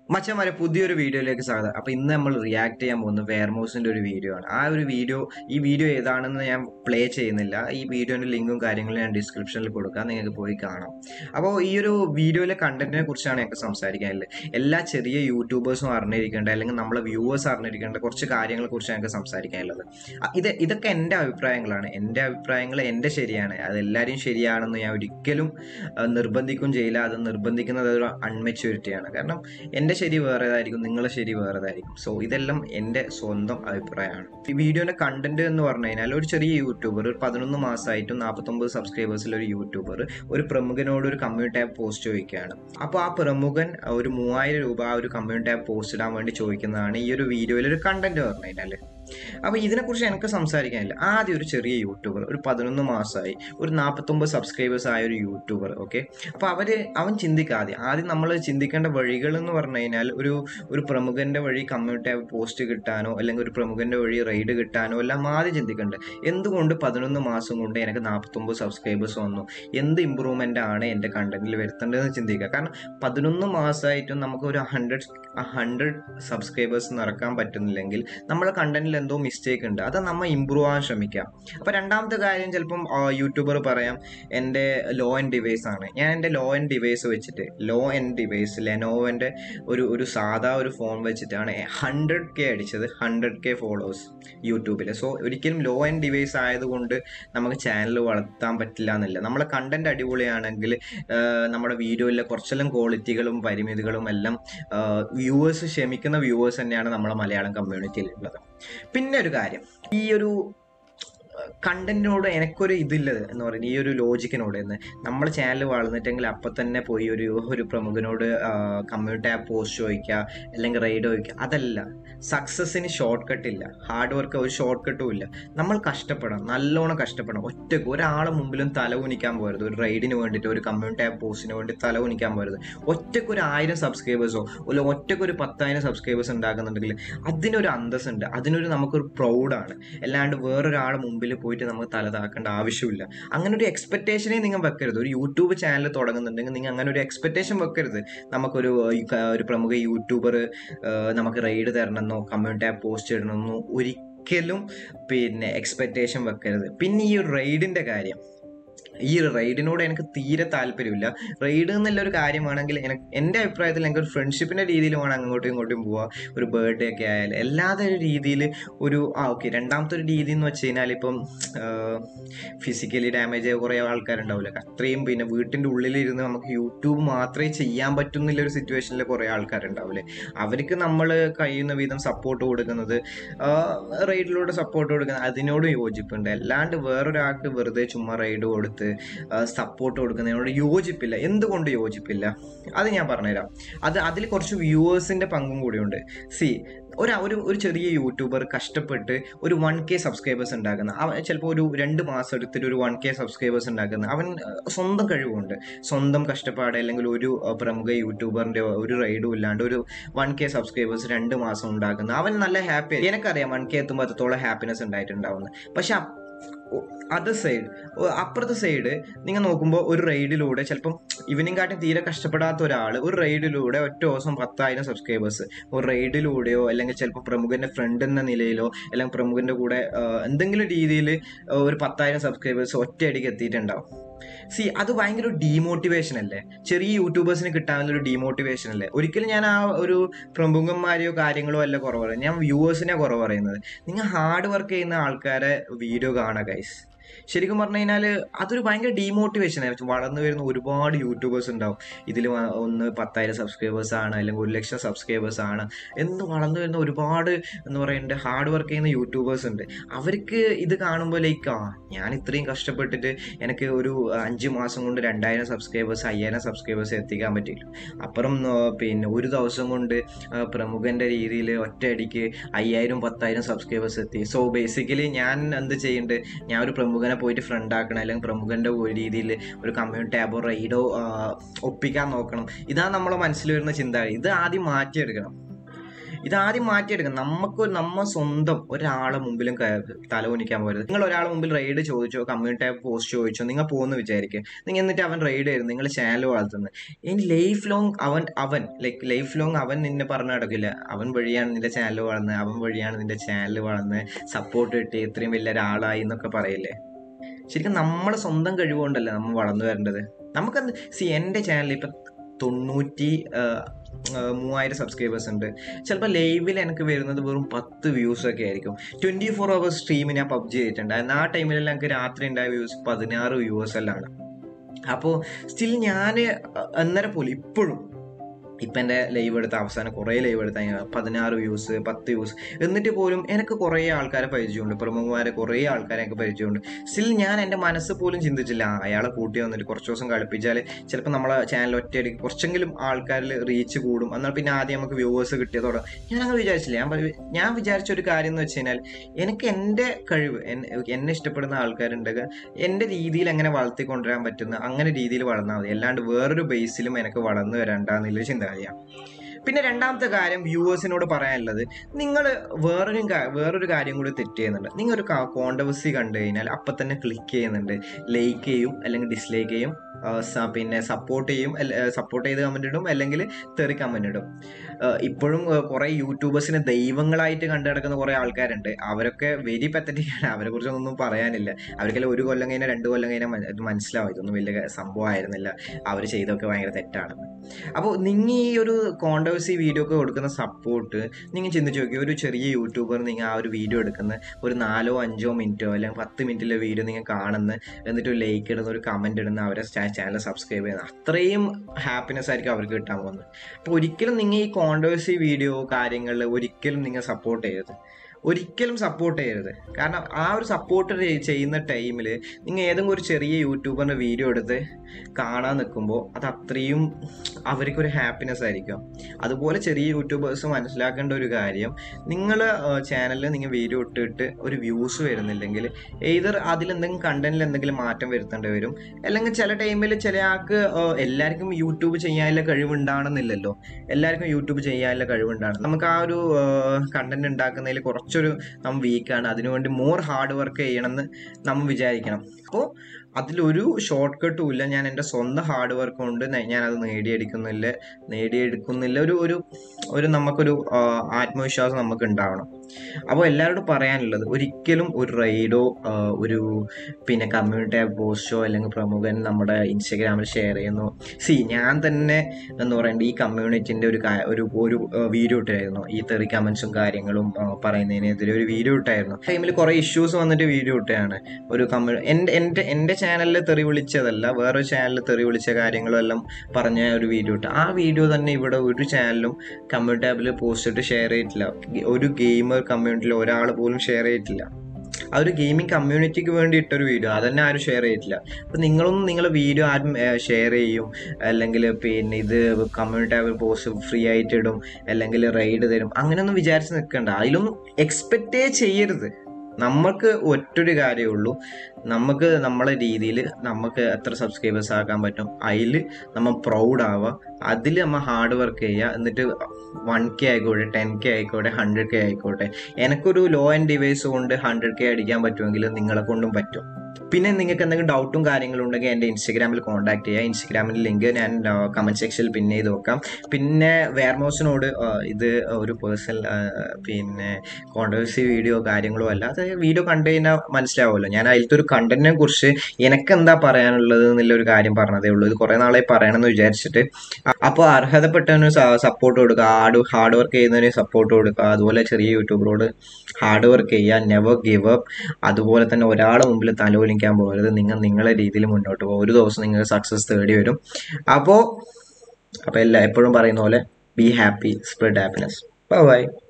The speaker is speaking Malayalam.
മച്ചന്മാരെ പുതിയൊരു വീഡിയോയിലേക്ക് സ്വാഗതം അപ്പൊ ഇന്ന് നമ്മൾ റിയാക്ട് ചെയ്യാൻ പോകുന്നത് വെയർമോസിന്റെ ഒരു വീഡിയോ ആണ് ആ ഒരു വീഡിയോ ഈ വീഡിയോ ഏതാണെന്ന് ഞാൻ പ്ലേ ചെയ്യുന്നില്ല ഈ വീഡിയോന്റെ ലിങ്കും കാര്യങ്ങളും ഞാൻ ഡിസ്ക്രിപ്ഷനിൽ കൊടുക്കാം നിങ്ങൾക്ക് പോയി കാണാം അപ്പോൾ ഈ ഒരു വീഡിയോയിലെ കണ്ടന്റിനെ കുറിച്ചാണ് ഞങ്ങൾക്ക് സംസാരിക്കാനുള്ളത് എല്ലാ ചെറിയ യൂട്യൂബേഴ്സും അറിഞ്ഞിരിക്കേണ്ട അല്ലെങ്കിൽ നമ്മളെ വ്യൂവേഴ്സ് അറിഞ്ഞിരിക്കേണ്ട കുറച്ച് കാര്യങ്ങളെ കുറിച്ച് ഞങ്ങൾക്ക് സംസാരിക്കാനുള്ളത് അ- ഇത് ഇതൊക്കെ എൻ്റെ അഭിപ്രായങ്ങളാണ് എൻ്റെ അഭിപ്രായങ്ങൾ എൻ്റെ ശരിയാണ് അതെല്ലാവരും ശരിയാണെന്ന് ഞാൻ ഒരിക്കലും ആ, നിർബന്ധിക്കും ചെയ്യില്ല അത് നിർബന്ധിക്കുന്നത് ഒരു അൺമെച്യൂരിറ്റിയാണ് കാരണം എൻ്റെ ശരി വേറേതായിരിക്കും നിങ്ങളെ ശരി വേറേതായിരിക്കും സോ ഇതെല്ലാം എൻ്റെ സ്വന്തം അഭിപ്രായമാണ് ഈ വീഡിയോയുടെ കണ്ടന്റ് എന്ന് പറഞ്ഞു കഴിഞ്ഞാൽ ഒരു ചെറിയ യൂട്യൂബർ ഒരു പതിനൊന്ന് മാസമായിട്ടും നാൽപ്പത്തൊമ്പത് സബ്സ്ക്രൈബേഴ്സിൽ ഒരു യൂട്യൂബർ ഒരു പ്രമുഖനോട് ഒരു കമ്മ്യൂണിറ്റി ആപ്പ് പോസ്റ്റ് ചോദിക്കുകയാണ് അപ്പോൾ ആ പ്രമുഖൻ ഒരു മൂവായിരം രൂപ ആ ഒരു കമ്മ്യൂണിറ്റി ആപ്പ് പോസ്റ്റ് ഇടാൻ വേണ്ടി ചോദിക്കുന്നതാണ് ഈ ഒരു വീഡിയോയിൽ ഒരു കണ്ടന്റ് പറഞ്ഞു കഴിഞ്ഞാൽ അപ്പോൾ ഇതിനെക്കുറിച്ച് എനിക്ക് സംസാരിക്കാനില്ല ആദ്യം ഒരു ചെറിയ യൂട്യൂബർ ഒരു പതിനൊന്ന് മാസമായി ഒരു നാൽപ്പത്തൊമ്പത് സബ്സ്ക്രൈബേഴ്സ് ആയ ഒരു യൂട്യൂബർ ഓക്കെ അപ്പോൾ അവർ അവൻ ചിന്തിക്കാതെ ആദ്യം നമ്മൾ ചിന്തിക്കേണ്ട വഴികൾ എന്ന് പറഞ്ഞു കഴിഞ്ഞാൽ ഒരു ഒരു പ്രമുഖന്റെ വഴി കമ്മ്യൂണിറ്റി പോസ്റ്റ് കിട്ടാനോ അല്ലെങ്കിൽ ഒരു പ്രമുഖന്റെ വഴി റൈഡ് കിട്ടാനോ എല്ലാം ആദ്യം ചിന്തിക്കേണ്ടത് എന്തുകൊണ്ട് പതിനൊന്ന് മാസം കൊണ്ട് എനിക്ക് നാൽപ്പത്തൊമ്പത് സബ്സ്ക്രൈബേഴ്സ് വന്നു എന്ത് ഇമ്പ്രൂവ്മെന്റ് ആണ് എൻ്റെ കണ്ടന്റിൽ വരുത്തേണ്ടതെന്ന് ചിന്തിക്കുക കാരണം പതിനൊന്ന് മാസമായിട്ടും നമുക്ക് ഒരു ഹൺഡ്രഡ് ഹൺഡ്രഡ് സബ്സ്ക്രൈബേഴ്സ് നിറക്കാൻ പറ്റുന്നില്ലെങ്കിൽ നമ്മുടെ കണ്ടന്റിൽ എന്തോ മിസ്റ്റേക്ക് ഉണ്ട് അത് നമ്മൾ ഇമ്പ്രൂവ് ആവാൻ ശ്രമിക്കാം അപ്പോൾ രണ്ടാമത്തെ കാര്യം ചിലപ്പം യൂട്യൂബർ പറയാം എൻ്റെ ലോ ആൻഡ് ഡിവൈസ് ആണ് ഞാൻ എൻ്റെ ലോ ആൻഡ് ഡിവൈസ് വെച്ചിട്ട് ലോ ആൻഡ് ഡിവൈസ് ലെനോവൻ്റെ ഒരു ഒരു സാധാ ഒരു ഫോൺ വെച്ചിട്ടാണ് ഹൺഡ്രഡ് കെ അടിച്ചത് ഹൺഡ്രഡ് കെ ഫോളോവേഴ്സ് യൂട്യൂബിൽ സോ ഒരിക്കലും ലോ ആൻഡ് ഡിവൈസ് ആയതുകൊണ്ട് നമുക്ക് ചാനൽ വളർത്താൻ പറ്റില്ല എന്നില്ല നമ്മളെ കണ്ടന്റ് അടിപൊളിയാണെങ്കിൽ ആഹ് നമ്മുടെ വീഡിയോയിലെ കുറച്ചെല്ലാം ക്വാളിറ്റികളും പരിമിതികളും എല്ലാം വ്യൂവേഴ്സ് ക്ഷമിക്കുന്ന വ്യൂവേഴ്സ് തന്നെയാണ് നമ്മളെ മലയാളം കമ്മ്യൂണിറ്റിയിൽ ഉള്ളത് പിന്നെ ഒരു കാര്യം ഈ ഒരു കണ്ടന്റിനോട് എനിക്കൊരു ഇതില്ലത് എന്ന് പറയുന്നത് ഈ ഒരു ലോജിക്കിനോട് എന്ന് നമ്മൾ ചാനൽ വളർന്നിട്ടെങ്കിൽ അപ്പം തന്നെ പോയി ഒരു ഒരു പ്രമുഖനോട് കമ്മ്യൂണിറ്റി ആപ്പ് പോസ്റ്റ് ചോദിക്കുക അല്ലെങ്കിൽ റൈഡ് ചോദിക്കുക അതല്ല സക്സസ്സിന് ഷോർട്ട് കട്ട് ഇല്ല ഹാർഡ് വർക്ക് ഒരു ഷോർട്ട് കട്ടും ഇല്ല നമ്മൾ കഷ്ടപ്പെടണം നല്ലോണം കഷ്ടപ്പെടണം ഒറ്റക്ക് ഒരാളെ മുമ്പിലും തല ഉനിക്കാൻ പോരുത് ഒരു റൈഡിന് വേണ്ടിയിട്ട് ഒരു കമ്മ്യൂണിറ്റി ആപ്പ് പോസ്റ്റിന് വേണ്ടി തല ഉനിക്കാൻ പോരുത് ഒറ്റക്ക് ഒരു ആയിരം സബ്സ്ക്രൈബേഴ്സോ അല്ല ഒറ്റക്ക് ഒരു പത്തായിരം സബ്സ്ക്രൈബേഴ്സ് ഉണ്ടാക്കുന്നുണ്ടെങ്കിൽ അതിനൊരു അന്തസ്സുണ്ട് അതിനൊരു നമുക്കൊരു പ്രൗഡാണ് അല്ലാണ്ട് വേറൊരാളെ മുമ്പിൽ പോയിട്ട് നമുക്ക് തല താക്കേണ്ട ആവശ്യമില്ല അങ്ങനെ ഒരു എക്സ്പെക്ടേഷനേ നിങ്ങൾ വെക്കരുത് ഒരു യൂട്യൂബ് ചാനൽ തുടങ്ങുന്നുണ്ടെങ്കിൽ നിങ്ങൾ അങ്ങനെ ഒരു എക്സ്പെക്ടേഷൻ വെക്കരുത് നമുക്കൊരു ഏർ, ഈ ക- ഒരു പ്രമുഖ യൂട്യൂബർ നമുക്ക് റൈഡ് തരണമെന്നോ കമ്മ്യൂണിറ്റി ആപ്പ് പോസ്റ്റ് ഇടണമെന്നോ ഒരിക്കലും പിന്നെ എക്സ്പെക്ടേഷൻ വെക്കരുത് പിന്നെ ഈ ഒരു റൈഡിൻ്റെ കാര്യം ഈ റൈഡിനോട് എനിക്ക് തീരെ താല്പര്യമില്ല റൈഡ് എന്നുള്ള ഒരു കാര്യമാണെങ്കിൽ എനിക്ക് എൻ്റെ അഭിപ്രായത്തിൽ എനിക്ക് ഒരു ഫ്രണ്ട്ഷിപ്പിൻ്റെ രീതിയിൽ വേണം അങ്ങോട്ടും ഇങ്ങോട്ടും പോവുക ഒരു ബർത്ത്ഡേ ഒക്കെ ആയാലും എല്ലാത്ത ഒരു രീതിയിൽ ഒരു ആ ഓക്കെ രണ്ടാമത്തെ ഒരു രീതി എന്ന് വെച്ച് കഴിഞ്ഞാൽ ഇപ്പം ഫിസിക്കലി ഡാമേജ് ആയ കുറേ ആൾക്കാരുണ്ടാവില്ല അത്രയും പിന്നെ വീട്ടിൻ്റെ ഉള്ളിലിരുന്ന് നമുക്ക് യൂട്യൂബ് മാത്രമേ ചെയ്യാൻ പറ്റുന്നില്ല ഒരു സിറ്റുവേഷനിൽ കുറേ ആൾക്കാരുണ്ടാവില്ലേ അവർക്ക് നമ്മൾ കഴിയുന്ന വിധം സപ്പോർട്ട് കൊടുക്കുന്നത് റൈഡിലൂടെ സപ്പോർട്ട് കൊടുക്കുന്നത് അതിനോട് യോജിപ്പുണ്ട് അല്ലാണ്ട് വേറൊരാൾക്ക് വെറുതെ ചുമ്മാ റൈഡ് കൊടുത്ത് സപ്പോർട്ട് കൊടുക്കുന്നതിനോട് യോജിപ്പില്ല എന്തുകൊണ്ട് യോജിപ്പില്ല അത് ഞാൻ പറഞ്ഞുതരാം അത് അതിൽ കുറച്ച് വ്യൂവേഴ്സിന്റെ പങ്കും കൂടിയുണ്ട് സി ഒരു ഒരു ഒരു ചെറിയ യൂട്യൂബർ കഷ്ടപ്പെട്ട് ഒരു വൺ കെ സബ്സ്ക്രൈബേഴ്സ് ഉണ്ടാക്കുന്ന അവൻ ചിലപ്പോൾ ഒരു രണ്ട് മാസം എടുത്തിട്ട് ഒരു വൺ കെ സബ്സ്ക്രൈബേഴ്സ് ഉണ്ടാക്കുന്ന അവൻ അഹ്, സ്വന്തം കഴിവുണ്ട് സ്വന്തം കഷ്ടപ്പാട് അല്ലെങ്കിൽ ഒരു അഹ്, പ്രമുഖ യൂട്യൂബറിന്റെ ഒരു റൈഡും ഇല്ലാണ്ട് ഒരു വൺ കെ സബ്സ്ക്രൈബേഴ്സ് രണ്ട് മാസം ഉണ്ടാക്കുന്ന അവൻ നല്ല ഹാപ്പി എനിക്കറിയാം വൺ കെ എത്തുമ്പോൾ അത്രത്തോളം ഹാപ്പിനെസ് ഉണ്ടായിട്ടുണ്ടാവുന്നത് പക്ഷെ അതർ സൈഡ് അപ്പുറത്തെ സൈഡ് നിങ്ങൾ നോക്കുമ്പോൾ ഒരു റൈഡിലൂടെ ചിലപ്പം ഇവനും കാട്ടി തീരെ കഷ്ടപ്പെടാത്ത ഒരാൾ ഒരു റൈഡിലൂടെ ഒറ്റ ദിവസം പത്തായിരം സബ്സ്ക്രൈബേഴ്സ് ഒരു റൈഡിലൂടെയോ അല്ലെങ്കിൽ ചിലപ്പോൾ പ്രമുഖന്റെ ഫ്രണ്ട് എന്ന നിലയിലോ അല്ലെങ്കിൽ പ്രമുഖന്റെ കൂടെ ആ, എന്തെങ്കിലും രീതിയിൽ ഒരു പത്തായിരം സബ്സ്ക്രൈബേഴ്സ് ഒറ്റയടിക്ക് എത്തിയിട്ടുണ്ടാവും സി അത് ഭയങ്കര ഡീമോട്ടിവേഷൻ അല്ലേ ചെറിയ യൂട്യൂബേഴ്സിന് കിട്ടാവുന്ന ഒരു ഡീമോട്ടിവേഷൻ അല്ലേ ഒരിക്കലും ഞാൻ ആ ഒരു പ്രമുഖന്മാരെയോ കാര്യങ്ങളോ അല്ല കുറവ് പറയുന്നത് ഞാൻ വ്യൂവേഴ്സിനെ കുറവ് പറയുന്നത് നിങ്ങൾ ഹാർഡ് വർക്ക് ചെയ്യുന്ന ആൾക്കാരെ വീഡിയോ കാണുക ഗൈസ് ശരിക്കും പറഞ്ഞു കഴിഞ്ഞാൽ അതൊരു ഭയങ്കര ഡീമോട്ടിവേഷൻ ആയിരുന്നു വളർന്നു വരുന്ന ഒരുപാട് യൂട്യൂബേഴ്സ് ഉണ്ടാവും ഇതിൽ ഒന്ന് പത്തായിരം സബ്സ്ക്രൈബേഴ്സ് ആണ് അല്ലെങ്കിൽ ഒരു ലക്ഷം സബ്സ്ക്രൈബേഴ്സ് ആണ് എന്ന് വളർന്നു വരുന്ന ഒരുപാട് എന്ന് പറയുന്നത് ഹാർഡ് വർക്ക് ചെയ്യുന്ന യൂട്യൂബേഴ്സ് ഉണ്ട് അവർക്ക് ഇത് കാണുമ്പോൾ ലൈക്ക് ആ ഞാൻ ഇത്രയും കഷ്ടപ്പെട്ടിട്ട് എനിക്ക് ഒരു അഞ്ച് മാസം കൊണ്ട് രണ്ടായിരം സബ്സ്ക്രൈബേഴ്സ് അയ്യായിരം സബ്സ്ക്രൈബേഴ്സ് എത്തിക്കാൻ പറ്റില്ല അപ്പുറം ആ, പിന്നെ ഒരു ദിവസം കൊണ്ട് ആ, പ്രമുഖന്റെ രീതിയിൽ ഒറ്റയടിക്ക് അയ്യായിരം പത്തായിരം സബ്സ്ക്രൈബേഴ്സ് എത്തി സോ ബേസിക്കലി ഞാൻ എന്ത് ചെയ്യുന്നുണ്ട് ഞാൻ ഒരു പ്രമുഖനെ പോയിട്ട് ഫ്രണ്ട് ആക്കണം അല്ലെങ്കിൽ പ്രമുഖന്റെ ഒരു രീതിയിൽ ഒരു കമ്മ്യൂണിറ്റി ടാബോ റൈഡോ ഒപ്പിക്കാൻ നോക്കണം ഇതാണ് നമ്മളെ മനസ്സിൽ വരുന്ന ചിന്താഗതി ഇത് ആദ്യം മാറ്റിയെടുക്കണം ഇതാദ്യം മാറ്റിയെടുക്കണം നമുക്ക് നമ്മ സ്വന്തം ഒരാളെ മുമ്പിലും ക- തല കുനിക്കാൻ പോരുത് നിങ്ങൾ ഒരാളെ മുമ്പിൽ റൈഡ് ചോദിച്ചോ കമ്മ്യൂണിറ്റി ടാബ് പോസ്റ്റ് ചോദിച്ചോ നിങ്ങൾ പോകുന്നു വിചാരിക്കും നിങ്ങൾ എന്നിട്ട് അവൻ റൈഡ് ചെയ്തു നിങ്ങൾ ചാനൽ വളർത്തുന്നത് ഇനി ലൈഫ് ലോങ് അവൻ അവൻ ലൈക്ക് ലൈഫ് ലോങ് അവൻ നിന്നെ പറഞ്ഞു നടക്കില്ല അവൻ വഴിയാണ് നിന്റെ ചാനൽ വളർന്നത് അവൻ വഴിയാണ് നിന്റെ ചാനൽ വളർന്ന് സപ്പോർട്ട് കിട്ടി ഇത്രയും വലിയ ഒരാളായി എന്നൊക്കെ പറയില്ലേ ശരിക്കും നമ്മളെ സ്വന്തം കഴിവുകൊണ്ടല്ലേ നമ്മൾ വളർന്നു വരേണ്ടത് നമുക്കെന്ത് സി എൻ്റെ ചാനൽ ഇപ്പം തൊണ്ണൂറ്റി ആ, ആ, മൂവായിരം സബ്സ്ക്രൈബേഴ്സ് ഉണ്ട് ചിലപ്പോൾ ലൈവിൽ എനിക്ക് വരുന്നത് വെറും പത്ത് വ്യൂസ് ഒക്കെ ആയിരിക്കും ട്വൻറ്റി ഫോർ അവേഴ്സ് സ്ട്രീം ഞാൻ പബ്ജി ചെയ്തിട്ടുണ്ടായിരുന്നു ആ ടൈമിലെല്ലാം എനിക്ക് രാത്രി ഉണ്ടായ വ്യൂസ് പതിനാറ് വ്യൂവേഴ്സ് എല്ലാം ആണ് അപ്പോൾ സ്റ്റിൽ ഞാൻ അന്നേരം പോലും ഇപ്പോഴും ഇപ്പം എൻ്റെ ലൈവ് എടുത്ത അവസാനം കുറേ ലൈവ് എടുത്ത പതിനാറ് വ്യൂസ് പത്ത് വ്യൂസ് എന്നിട്ട് പോലും എനിക്ക് കുറേ ആൾക്കാരെ പരിചയമുണ്ട് പ്രമുഖന്മാരെ കുറേ ആൾക്കാരെ എനിക്ക് പരിചയമുണ്ട് സ്റ്റിൽ ഞാൻ എൻ്റെ മനസ്സ് പോലും ചിന്തിച്ചില്ല ആ, അയാളെ കൂട്ടി വന്നിട്ട് കുറച്ച് ദിവസം കളിപ്പിച്ചാൽ ചിലപ്പോൾ നമ്മളെ ചാനൽ ഒറ്റയടിക്ക് കുറച്ചെങ്കിലും ആൾക്കാരിൽ റീച്ച് കൂടും എന്നാൽ പിന്നെ ആദ്യം നമുക്ക് വ്യൂവേഴ്സ് കിട്ടിയതോടെ ഞാൻ അങ്ങനെ വിചാരിച്ചില്ല ഞാൻ പറ- ഞാൻ വിചാരിച്ച ഒരു കാര്യം എന്ന് വെച്ച് കഴിഞ്ഞാൽ എനിക്ക് എൻ്റെ കഴിവ് എൻ- എന്നെ ഇഷ്ടപ്പെടുന്ന ആൾക്കാരുണ്ടെങ്കിൽ എൻ്റെ രീതിയിൽ എങ്ങനെ വളർത്തിക്കൊണ്ടുവരാൻ പറ്റുന്ന അങ്ങനെ രീതിയിൽ വളർന്നാൽ മതി അല്ലാണ്ട് വേറൊരു ബേസിലും എനിക്ക് വളർന്നു വരണ്ടെന്നുള്ള ചിന്താഗതിയാണ് പിന്നെ രണ്ടാമത്തെ കാര്യം വ്യൂവേഴ്സിനോട് പറയാനുള്ളത് നിങ്ങൾ വേറൊരു കാ- വേറൊരു കാര്യം കൂടി തെറ്റ് ചെയ്യുന്നുണ്ട് നിങ്ങൾ ഒരു കോണ്ടവസി കണ്ടു കഴിഞ്ഞാൽ അപ്പം തന്നെ ക്ലിക്ക് ചെയ്യുന്നുണ്ട് ലൈക്ക് ചെയ്യും അല്ലെങ്കിൽ ഡിസ്ലൈക്ക് ചെയ്യും ആ, സ- പിന്നെ സപ്പോർട്ട് ചെയ്യും സപ്പോർട്ട് ചെയ്ത് കമന്റ് ഇടും അല്ലെങ്കിൽ തെറി കമന്റ് ഇടും ആ, ഇപ്പോഴും ആ, കുറേ യൂട്യൂബേഴ്സിനെ ദൈവങ്ങളായിട്ട് കണ്ടു കിടക്കുന്ന കുറേ ആൾക്കാരുണ്ട് അവരൊക്കെ വെരി പത്തറ്റിക് ആണ് അവരെ കുറിച്ചൊന്നും പറയാനില്ല അവർക്കെല്ലാം ഒരു കൊല്ലം കഴിഞ്ഞാൽ രണ്ട് കൊല്ലം കഴിഞ്ഞാൽ മന- ഇത് മനസ്സിലാവും ഇതൊന്നും വലിയ സംഭവമായിരുന്നില്ല അവർ ചെയ്തൊക്കെ ഭയങ്കര തെറ്റാണെന്ന് അപ്പോൾ നിങ്ങൾ ഈ ഒരു കോണ്ടവേഴ്സി വീഡിയോ ഒക്കെ കൊടുക്കുന്ന സപ്പോർട്ട് നിങ്ങൾ ചിന്തിച്ച് നോക്കി ഒരു ചെറിയ യൂട്യൂബർ നിങ്ങൾ ആ ഒരു വീഡിയോ എടുക്കുന്ന ഒരു നാലോ അഞ്ചോ മിനിറ്റോ അല്ലെങ്കിൽ പത്ത് മിനിറ്റിലെ വീഡിയോ നിങ്ങൾ കാണുന്ന എന്നിട്ട് ഒരു ലൈക്ക് ഇടുന്ന ഒരു കമന്റ് ഇടുന്ന അവരെ ചാനൽ സബ്സ്ക്രൈബ് ചെയ്യുന്ന അത്രയും ഹാപ്പിനെസ് ആയിരിക്കും അവർക്ക് കിട്ടാൻ പോകുന്നത് അപ്പോൾ ഒരിക്കലും നിങ്ങൾ ഈ കോണ്ടവേഴ്സി വീഡിയോ കാര്യങ്ങളിൽ ഒരിക്കലും നിങ്ങൾ സപ്പോർട്ട് ചെയ്യരുത് ഒരിക്കലും സപ്പോർട്ട് ചെയ്യരുത് കാരണം ആ ഒരു സപ്പോർട്ട് ചെയ്യുന്ന ടൈമിൽ നിങ്ങൾ ഏതെങ്കിലും ഒരു ചെറിയ യൂട്യൂബറിൻ്റെ വീഡിയോ എടുത്ത് കാണാൻ നിൽക്കുമ്പോൾ അത് അത്രയും അവർക്കൊരു ഹാപ്പിനെസ് ആയിരിക്കും അതുപോലെ ചെറിയ യൂട്യൂബേഴ്സ് മനസ്സിലാക്കേണ്ട ഒരു കാര്യം നിങ്ങൾ ചാനലിൽ നിങ്ങൾ വീഡിയോ ഇട്ടിട്ട് ഒരു വ്യൂസ് വരുന്നില്ലെങ്കിൽ എയ്തർ അതിലെന്തെങ്കിലും കണ്ടന്റിൽ എന്തെങ്കിലും മാറ്റം വരുത്തേണ്ടി വരും അല്ലെങ്കിൽ ചില ടൈമിൽ ചില ആൾക്ക് ഏഹ്, എല്ലാവർക്കും യൂട്യൂബ് ചെയ്യാനുള്ള കഴിവുണ്ടാണെന്നില്ലല്ലോ എല്ലാവർക്കും യൂട്യൂബ് ചെയ്യാനുള്ള കഴിവുണ്ടാണ് നമുക്ക് ആ ഒരു കണ്ടന്റ് ഉണ്ടാക്കുന്നതിൽ കുറച്ചൊരു നമ്മൾ വീക്കാണ് അതിനുവേണ്ടി മോർ ഹാർഡ് വർക്ക് ചെയ്യണമെന്ന് നമ്മൾ വിചാരിക്കണം അപ്പോൾ അതിലൊരു ഷോർട്ട് കട്ടും ഇല്ല ഞാൻ എൻ്റെ സ്വന്തം ഹാർഡ് വർക്ക് കൊണ്ട് നെ- ഞാനത് നേടിയെടുക്കുന്നില്ല നേടിയെടുക്കുന്നില്ല ഒരു ഒരു ഒരു നമുക്കൊരു ആ, ആത്മവിശ്വാസം നമുക്ക് ഉണ്ടാവണം അപ്പോൾ എല്ലാവരോടും പറയാനുള്ളത് ഒരിക്കലും ഒരു റൈഡോ ഒരു പിന്നെ കമ്മ്യൂണിറ്റി പോസ്റ്റോ അല്ലെങ്കിൽ പ്രമുഖൻ നമ്മുടെ ഇൻസ്റ്റഗ്രാമിൽ ഷെയർ ചെയ്യുന്നു സി ഞാൻ തന്നെ എന്ന് പറയേണ്ട ഈ കമ്മ്യൂണിറ്റിൻ്റെ ഒരു കാ- ഒരു ഒരു വീഡിയോ ഇട്ടായിരുന്നു ഈ തെറി കമൻസും കാര്യങ്ങളും ആ, പറയുന്നതിനെതിരെ ഒരു വീഡിയോ ഇട്ടായിരുന്നു ടൈമിൽ കുറേ ഇഷ്യൂസ് വന്നിട്ട് വീഡിയോ ഇട്ടതാണ് ഒരു കമ്മ്യൂ എൻ്റെ എൻ്റെ എൻ്റെ ചാനലിൽ തെറി വിളിച്ചതല്ല വേറൊരു ചാനലിൽ തെറി വിളിച്ച കാര്യങ്ങളും എല്ലാം പറഞ്ഞ ഒരു വീഡിയോ ഇട്ട് ആ വീഡിയോ തന്നെ ഇവിടെ ഒരു ചാനലും കമ്മ്യൂണിറ്റി ടാബിൽ പോസ്റ്റ് ഇട്ട് ഷെയർ ചെയ്തിട്ടില്ല ഒരു ഗെയിമർ കമ്മ്യൂണിറ്റിയിൽ ഒരാൾ പോലും ഷെയർ ചെയ്തിട്ടില്ല ആ ഒരു ഗെയിമിംഗ് കമ്മ്യൂണിറ്റിക്ക് വേണ്ടി ഇട്ടൊരു വീഡിയോ അതന്നെ ആരും ഷെയർ ചെയ്തിട്ടില്ല അപ്പം നിങ്ങളൊന്നും നിങ്ങളെ വീഡിയോ ആരും ഷെയർ ചെയ്യും അല്ലെങ്കിൽ പിന്നെ ഇത് കമ്മ്യൂണിറ്റി ടാബിൽ പോസ്റ്റ് ഫ്രീ ആയിട്ട് ഇടും അല്ലെങ്കിൽ റൈഡ് തരും അങ്ങനെയൊന്നും വിചാരിച്ച് നിൽക്കണ്ട അതിലൊന്നും എക്സ്പെക്റ്റേ ചെയ്യരുത് നമുക്ക് ഒറ്റൊരു കാര്യമേ ഉള്ളൂ നമുക്ക് നമ്മളെ രീതിയിൽ നമുക്ക് എത്ര സബ്സ്ക്രൈബേഴ്സ് ആക്കാൻ പറ്റും അതിൽ നമ്മൾ പ്രൗഡ് ആവുക അതിൽ നമ്മൾ ഹാർഡ് വർക്ക് ചെയ്യുക എന്നിട്ട് വൺ കെ ആയിക്കോട്ടെ ടെൻ കെ ആയിക്കോട്ടെ ഹൺഡ്രഡ് കെ ആയിക്കോട്ടെ എനിക്കൊരു ലോ ആൻഡ് ഡിവൈസ് കൊണ്ട് ഹൺഡ്രഡ് കെ അടിക്കാൻ പറ്റുമെങ്കിൽ നിങ്ങളെ കൊണ്ടും പറ്റും പിന്നെ നിങ്ങൾക്ക് എന്തെങ്കിലും ഡൗട്ടും കാര്യങ്ങളും ഉണ്ടെങ്കിൽ എൻ്റെ ഇൻസ്റ്റഗ്രാമിൽ കോൺടാക്ട് ചെയ്യുക ഇൻസ്റ്റഗ്രാമിൽ ലിങ്ക് ഞാൻ കമൻറ്റ് സെക്ഷനിൽ പിൻ ചെയ്ത് വെക്കാം പിന്നെ വെയർമോസിനോട് ഇത് ഒരു പേഴ്സണൽ പിന്നെ കോൺട്രവേഴ്സി വീഡിയോ കാര്യങ്ങളോ അല്ല അത് വീഡിയോ കണ്ടു കഴിഞ്ഞാൽ മനസ്സിലാവുമല്ലോ ഞാൻ അതിലത്തെ ഒരു കണ്ടന്റിനെ കുറിച്ച് എനിക്ക് എന്താ പറയാനുള്ളത് എന്നുള്ള ഒരു കാര്യം പറഞ്ഞതേ ഉള്ളൂ ഇത് കുറേ നാളെ പറയണമെന്ന് വിചാരിച്ചിട്ട് അപ്പോൾ അർഹതപ്പെട്ടവന് സപ്പോർട്ട് കൊടുക്കുക ഹാർഡ് ഹാർഡ് വർക്ക് ചെയ്യുന്നതിന് സപ്പോർട്ട് കൊടുക്കുക അതുപോലെ ചെറിയ യൂട്യൂബറോട് ഹാർഡ് വർക്ക് ചെയ്യുക നെവർ ഗിവ് അപ്പ് അതുപോലെ തന്നെ ഒരാളെ മുമ്പിൽ തലവലിക്കാൻ പോകരുത് നിങ്ങൾ നിങ്ങളെ രീതിയിൽ മുന്നോട്ട് പോകുക ഒരു ദിവസം നിങ്ങൾക്ക് സക്സസ് തേടി വരും അപ്പോൾ അപ്പോൾ എല്ലാ എപ്പോഴും പറയുന്ന പോലെ be happy spread happiness by